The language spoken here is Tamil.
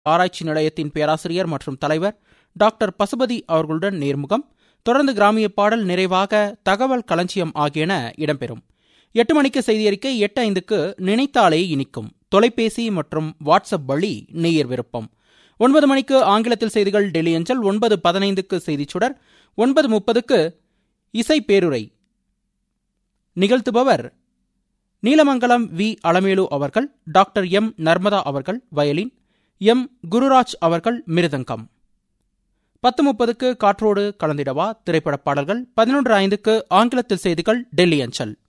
ஆராய்ச்சி நிலையத்தின் பேராசிரியர் மற்றும் தலைவர் டாக்டர் பசுபதி அவர்களுடன் நேர்முகம் தொடர்ந்து கிராமிய பாடல் நிறைவாக தகவல் களஞ்சியம் ஆகியன இடம்பெறும் எட்டு மணிக்கு செய்தி அறிக்கை எட்டு ஐந்துக்கு நினைத்தாலே இனிக்கும் தொலைபேசி மற்றும் வாட்ஸ்அப் வழி நேயர் விருப்பம் ஒன்பது மணிக்கு ஆங்கிலத்தில் செய்திகள் டெல்லி அஞ்சல் ஒன்பது பதினைந்துக்கு செய்திச் சுடர் ஒன்பது முப்பதுக்கு இசை பேருரை நிகழ்த்துபவர் நீலமங்கலம் வி அலமேலு அவர்கள் டாக்டர் எம் நர்மதா அவர்கள் வயலின் எம் குருராஜ் அவர்கள் மிருதங்கம் பத்து முப்பதுக்கு காற்றோடு கலந்திடவா திரைப்பட பாடல்கள் பதினொன்று ஐந்துக்கு ஆங்கிலத்தில் செய்திகள் டெல்லி அஞ்சல்